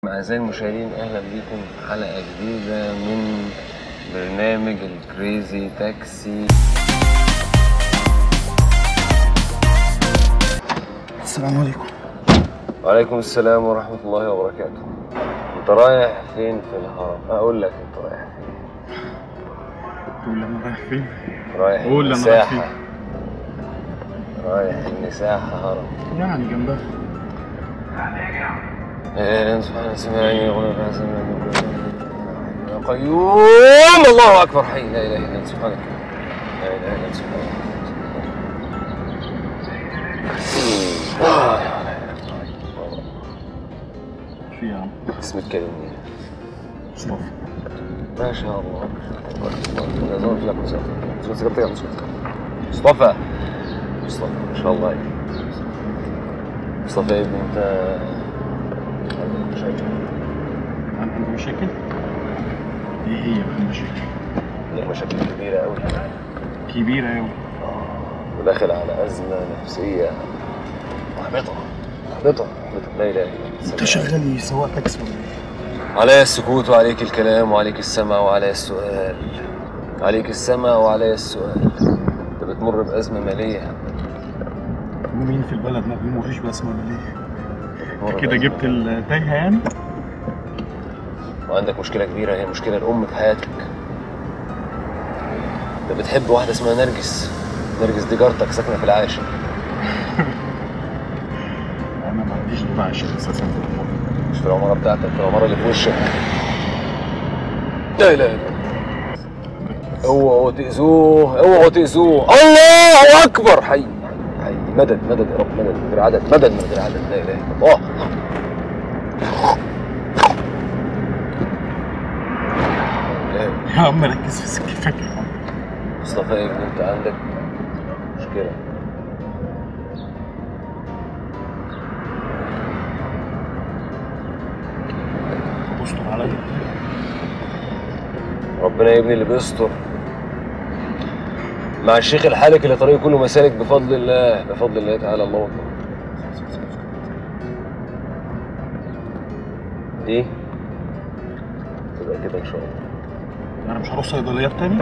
أعزائي المشاهدين أهلا بكم في حلقة جديدة من برنامج الكريزي تاكسي السلام عليكم وعليكم السلام ورحمة الله وبركاته أنت رايح فين في الهرم؟ أقول لك أنت رايح فين تقول انا رايح فين؟ رايح قول أنا رايح المساحة رايح المساحة هرم يعني جنبها إيه سبحان سمعني وغير سمعني يا قيوم الله أكبر حي لا إله إلا أنت سبحانك لا إله إلا أنت سبحانك آه، لا إله إلا الله. في يا عم اسمك كريم مصطفى ما شاء الله ما شاء الله انا زمان في لك مصطفى شو سكرتك يا مصطفى مصطفى مصطفى ما شاء الله مصطفى يا ابني انت عندك مشاكل انا عندي مشاكل؟ ايه هي بقى المشاكل؟ عندك مشاكل كبيرة قوي كبيرة أوي وداخل على أزمة نفسية محبطة محبطة محبطة لا إله إلا الله انت شغال سواق تاكسي ولا ايه؟ علي السكوت وعليك الكلام وعليك السمع وعلي السؤال عليك السمع وعلي السؤال انت بتمر بأزمة مالية مين في البلد ما بيمرش بأسماء مالية بتمر كده بأزمة جبت التايهة يعني؟ وعندك مشكلة كبيرة هي مشكلة الأم في حياتك انت بتحب واحدة اسمها نرجس نرجس دي جارتك ساكنة في العاشر أنا ما عنديش دور عشان أساسا في الأمور مش في العمارة بتاعتك في العمارة اللي في وشك لا لا لا اوعوا تأذوه اوعوا تأذوه الله أكبر حي حي مدد مدد يا رب مدد من غير عدد مدد من غير عدد لا إله إلا الله لا يا عم ركز في سكتك يا عم مصطفى يا ابني انت عندك مشكلة استر عليا ربنا يا ابني اللي بيستر مع الشيخ الحالك اللي طريقه كله مسالك بفضل الله بفضل الله تعالى الله اكبر دي تبقى كده ان شاء الله أنا مش هروح صيدليات تاني؟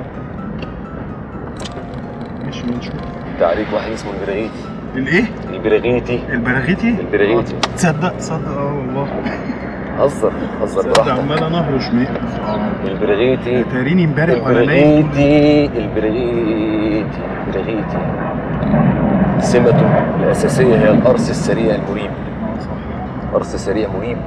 ماشي من شوف تعريف واحد اسمه البرغيتي الإيه؟ البرغيتي البراغيتي؟ البراغيتي. تصدق تصدق اه والله هزر هزر تصدق براحتك عمال انهرش مية اه البرغيتي تاريني امبارح وانا نايم البرغيتي البرغيتي البرغيتي سمته الأساسية هي القرص السريع المريب اه صح قرص سريع مريب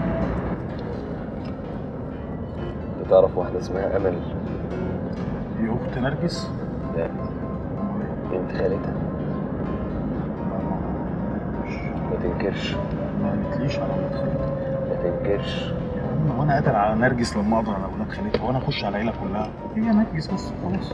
تعرف واحدة اسمها أمل دي اخت نرجس لا بنت خالتها ما تنكرش ما قالتليش على اولاد خالتها ما تنكرش يا عم وانا قادر على نرجس لما اقدر على اولاد خالتها وانا اخش على العيله كلها هي نرجس بس خلاص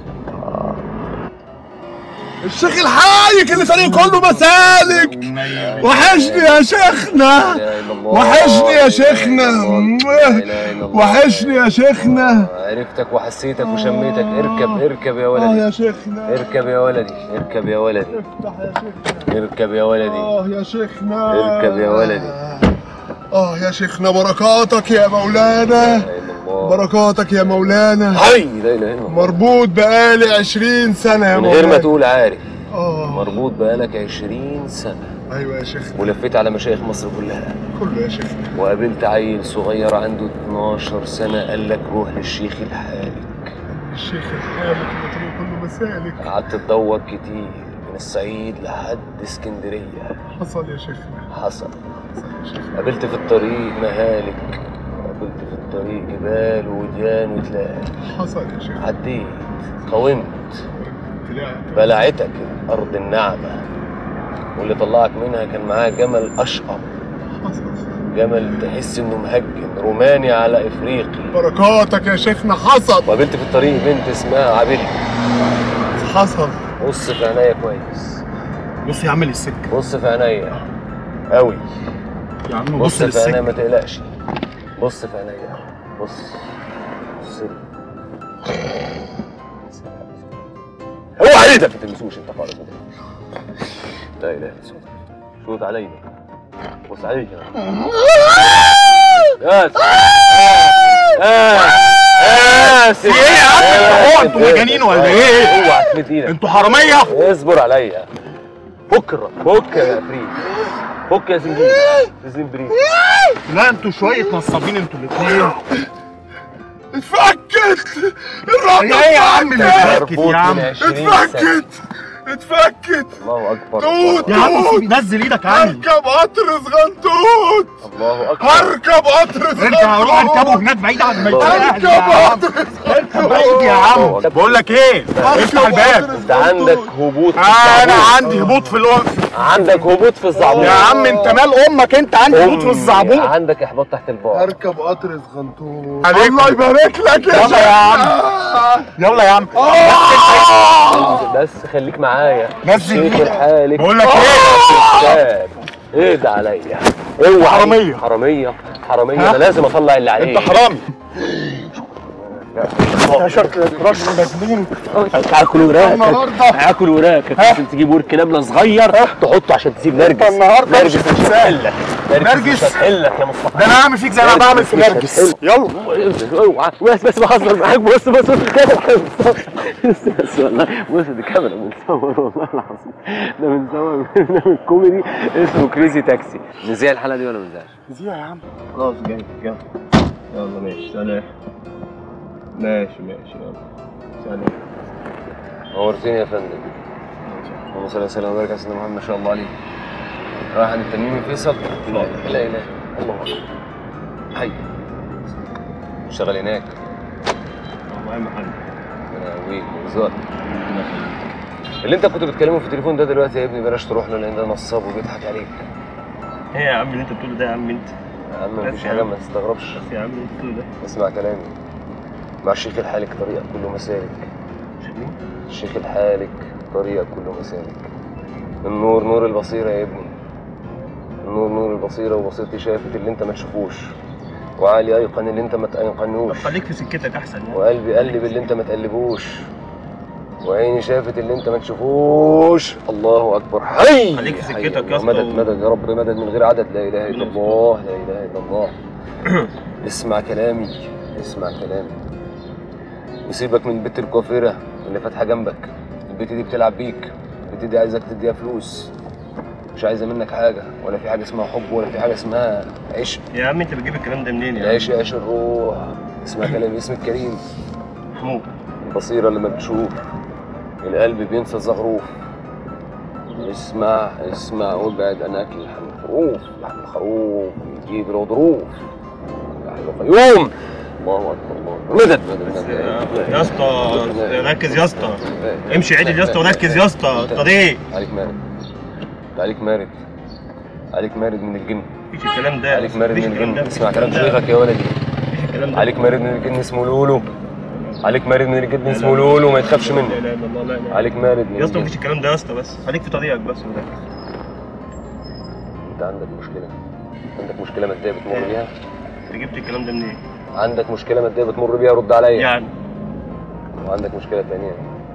الشيخ الحايك اللي فريق كله مسالك وحشني يا شيخنا لا إله إلا الله وحشني يا لا إله شيخنا إلا الله، لا إله إلا الله. وحشني يا شيخنا عرفتك وحسيتك وشميتك اركب اركب يا اه ولدي يا شيخنا اركب يا ولدي اركب يا ولدي افتح يا شيخنا اركب يا ولدي اه يا شيخنا اركب يا ولدي. اه يا شيخنا بركاتك يا مولانا لا إله إلا الله بركاتك يا مولانا حي لا اله الا الله مربوط بقالي عشرين سنة يا من مولانا غير ما تقول عارف اه مربوط بقالك 20 سنة ايوه يا شيخنا ولفيت على مشايخ مصر كلها كله يا شيخنا وقابلت عيل صغير عنده 12 سنة قال لك روح للشيخ الحالك الشيخ الحالك اللي طريق كله مسالك قعدت تدور كتير من الصعيد لحد اسكندرية حصل يا شيخنا حصل حصل يا شيخنا قابلت في الطريق مهالك قابلت في الطريق جبال وديان وتلال حصل يا شيخنا عديت قاومت طلعت بلعتك أرض النعمة واللي طلعك منها كان معاه جمل أشقر حصل جمل تحس إنه مهجن روماني على إفريقي بركاتك يا شيخنا حصل وقابلت في الطريق بنت اسمها عبيد حصل بص في عينيا كويس بص يا عم للسكه بص في عينيا قوي يا عم بص بص في عينيا ما للسكه تقلقش بص في عينيا بص بص لي اوعى ايدك ما تلمسوش انت خالص لا اله الا الله شوط عليا بص عليك يا بس في ايه يا عم هو انتوا مجانين ولا ايه اوعى تمد ايدك انتوا حراميه اصبر عليا فك الر- فك يا فريد فك يا زنجير زنبريد لا انتوا شويه نصابين انتوا الاثنين اتفكت الراجل ايه يا عم اللي اتفكت مربوط يا عم من 20 سنة اتفكت اتفكت الله اكبر توت يا عم سيب- نزل ايدك عني هركب قطر صغنطوط الله اكبر هركب قطر صغنطوط انت هروح اركبه هناك بعيد عن ميدان اهلي هركب يا عم قطر اركب بعيد يا عم بقول لك ايه افتح الباب انت عندك هبوط في انا الزعبوط. عندي هبوط في الانف عندك هبوط في الزعبوط يا عم انت مال امك انت عندي هبوط في أمي، الزعبوط عندك احباط تحت البار هركب قطر صغنطوط عليك. الله يبارك لك يا يلا يا عم. شيخ. يلا يا عم بس خليك معايا نزل شيخ الحالك بقول لك ايه ايه اهدى عليا اوعى حرامية. حراميه حراميه ها؟ انا لازم اطلع اللي عليك انت حرامي يا شكلك راجل مجنون تعال كل وراك النهارده هاكل وراك لازم تجيب ورك نمله صغير تحطه عشان تسيب نرجس انت النهارده نرجس مش مش هتحلك نرجس مش نرجس؟ هتحلك يا مصطفى ده انا هعمل فيك زي ما بعمل في نرجس يلا اوعى بس بس بهزر معاك بص بص بص الكاميرا بس بس والله بص دي كاميرا بنصور والله العظيم ده بنصور برنامج كوميدي اسمه كريزي تاكسي نذيع الحلقه دي ولا ما نذيعش؟ زيها يا عم خلاص جاي جاي يلا ماشي سلام ماشي ماشي يلا سلام نورتني يا فندم اللهم صل وسلم وبارك على سيدنا محمد ما شاء الله عليه رايح عند التنميمي فيصل لا لا اله الله اكبر حي شغال هناك والله ما حد انا ويك وزار اللي انت كنت بتكلمه في التليفون ده دلوقتي يا ابني بلاش تروح له لان ده نصاب وبيضحك عليك ايه يا عم اللي انت بتقوله ده يا عم انت يا عم بس مفيش يا حاجه عم. ما تستغربش بس يا عم اللي انت بتقوله ده اسمع كلامي مع الشيخ الحالك طريقك كله مسالك الشيخ الحالك طريقك كله مسالك النور نور البصيرة يا ابني النور نور البصيرة وبصيرتي شافت اللي انت ما تشوفوش وعقلي ايقن اللي انت ما طب تأيقنوش خليك في سكتك احسن يعني وقلبي قلب اللي انت ما تقلبوش وعيني شافت اللي انت ما تشوفوش الله اكبر حي خليك في حي سكتك يا الله. اسطى مدد و- مدد يا رب مدد من غير عدد لا اله الا الله لا اله الا الله اسمع كلامي اسمع كلامي وسيبك من البت الكوافيره اللي فاتحه جنبك البت دي بتلعب بيك البت دي عايزك تديها فلوس مش عايزه منك حاجه ولا في حاجه اسمها حب ولا في حاجه اسمها عشق يا عم انت بتجيب الكلام ده منين يا عم العشق عيش الروح اسمع كلامي اسم الكريم محمود البصيرة لما بتشوف القلب بينسى الزغروف اسمع اسمع وابعد عن اكل لحم الخروف لحم الخروف يجيب له ظروف لحم القيوم الله اكبر الله أكبر. مدد مدد مدد يا اسطى ركز يا اسطى امشي عدل يا اسطى وركز يا اسطى الطريق عليك مارد عليك مارد عليك مارد من الجن مفيش الكلام ده عليك مارد مفيش من الكلام الجن ده اسمع مفيش كلام الكلام ده. شيخك يا ولدي مفيش الكلام ده عليك مارد من الجن اسمه لولو عليك مارد من الجن اسمه لولو ما يتخافش لا منه اله الا الله لا اله عليك مارد من يا اسطى الجن مفيش الكلام ده يا اسطى بس خليك في طريقك بس وركز انت عندك مشكله عندك مشكله ماديه بتمر بيها انت جبت الكلام ده منين؟ عندك مشكله ماديه بتمر بيها رد عليا يعني وعندك مشكله ثانيه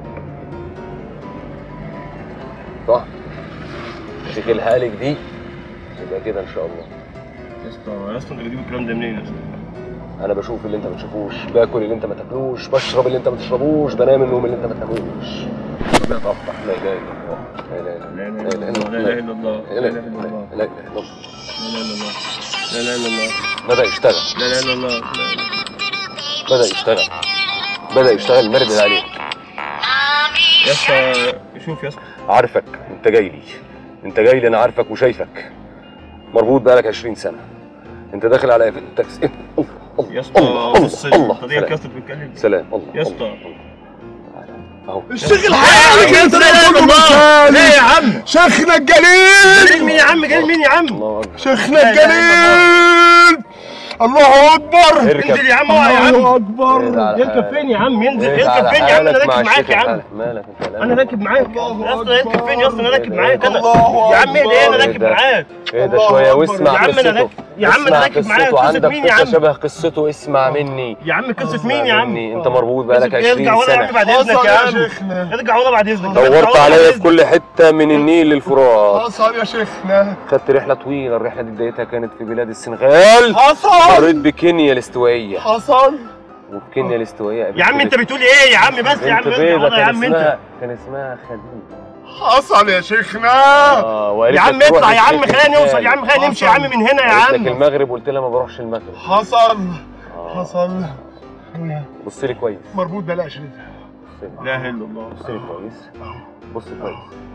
صح شيخ الحالك دي يبقى كده ان شاء الله يا اسطى يا اسطى انت بتجيب الكلام ده منين يا اسطى؟ انا بشوف اللي انت ما تشوفوش باكل اللي انت ما تاكلوش بشرب اللي انت ما تشربوش بنام النوم اللي انت ما تناموش بطبح لا اله الا الله لا اله الا لا الله اله الا الله لا اله الا الله لا اله الا الله لا اله الا الله لا اله الا الله بدا يشتغل لا اله الا الله بدا يشتغل بدا يشتغل مرد عليك يا اسطى شوف يا اسطى عارفك انت جاي لي انت جاي لي انا عارفك وشايفك مربوط بقالك 20 سنه انت داخل على التاكسي الله الله يا اسطى الله بص الله طريقك يا سلام اسطى بتتكلم سلام الله يا اسطى. الله، الله. اهو الشيخ الحالك يا سلام كله ليه مسالك يا عم؟ شيخنا جاي الجليل مين يا عم جاي مين يا عم؟ الله اكبر شيخنا لا إله إلا الجليل الله اكبر اركب انزل يا عم اوعى يا الله عم اكبر اهدى على يركب حالك. فين يا عم ينزل اهدى يركب على فين يا عم انا حالك مع راكب معاك الشيخ يا عم الحالك. مالك انت لا انا راكب معاك يا اسطى يركب فين يا اسطى انا راكب معاك انا الله يا عم ايه ده انا أكبر. راكب معاك ايه ده الله شويه أكبر. واسمع يا عم أنا قصته راكب- يا عم أنا اسمع راكب معاك. قصته قصة عندك مين يا قصه عم؟ شبه قصته اسمع مني يا عم قصة اسمع مين يا عم؟ مني. انت مربوط بقالك ارجع 20 ورا يا عم سنه بعد اذنك حصل يا يا عم شيخنا ارجع ورا بعد اذنك ارجع دورت ورا بعد عليا في إذنك. كل حته من النيل للفرات حصل يا شيخنا خدت رحله طويله الرحله دي بدايتها كانت في بلاد السنغال حصل مريت بكينيا الاستوائيه حصل وفي كينيا الاستوائيه يا عم انت بتقول ايه يا عم بس يا عم بنت انت بيضة وضع يا كان عم انت اسمها كان اسمها خديجه حصل يا شيخنا اه وقالت يا لك عم تروح اطلع يا عم للشيخ خلينا نوصل يا عم الفلاني. خلينا نمشي يا عم من هنا يا قالت لك عم المغرب قلت لها ما بروحش المغرب حصل آه. حصل بص لي كويس مربوط بلاش بص لي. لا اله الا الله بص لي كويس بص كويس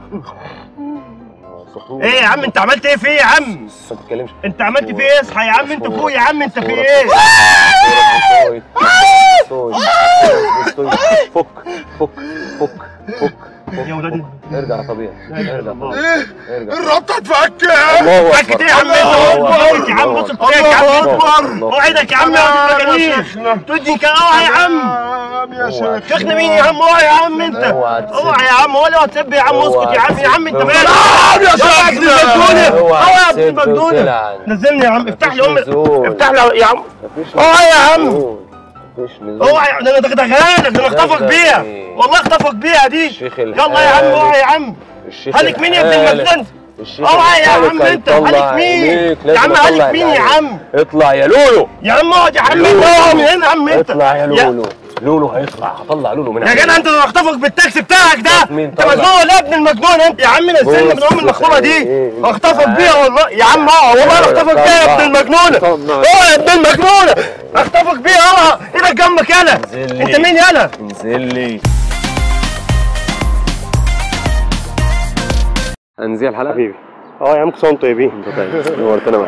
آه، سخون. ايه يا عم انت عملت ايه في ايه يا عم ما تتكلمش انت عملت في ايه اصحى يا عم انت فوق يا عم انت في ايه فك فك فك فك يا ولاد ارجع طبيعي ارجع طبيعي ايه ارجع الرابطه اتفك الله فكت ايه يا عم انت يا عم بص الطريق يا عم اوعدك يا عم يا مجانين تدي كان اوعى يا عم يا شيخ شيخنا مين يا عم اوعى يا عم انت اوعى تسب. اوعى يا عم ولا تسب يا عم اسكت يا عم يا عم انت اوعى مالك نعم يا اوعى يا ابن المجنونه اوعى يا ابن تسب المجنونه وتلعن. نزلني يا عم افتح لي امي نزول. افتح لي يا عم مفيش اوعى يا عم نزول. مفيش نزول اوعى يا- ده انا دغدغها لك ده انا اخطفك دغدغ بيها إيه؟ والله اخطفك بيها دي الشيخ يلا يا عم الحالي. اوعى يا عم الشيخ هلك مين يا ابن الحالي. المجنون الشيخ اوعى يا الحالي عم كان انت طلع هلك مين عينيك، يا لازم عم أطلع هلك مين يا العين. عم اطلع يا لولو يا عم اقعد يا عم لولو. انت اقعد من هنا يا عم انت اطلع يا لولو لولو هيطلع هطلع لولو من يا عينيك. جدع انت انا اخطفك بالتاكسي بتاعك ده مين انت طلع؟ مجنون يا ابن المجنون انت يا عم نزلني من ام المخرومه دي اخطفك بيها والله يا عم اقعد والله انا اخطفك بيها يا ابن المجنونه طلع. اوعى يا ابن المجنونه اخطفك بيها اوعى ايدك جنبك يالا انزل لي. انت مين يالا انزل لي هنزل الحلقه حبيبي اه يا عم كل سنه وانتم طيبين انت طيب نورتنا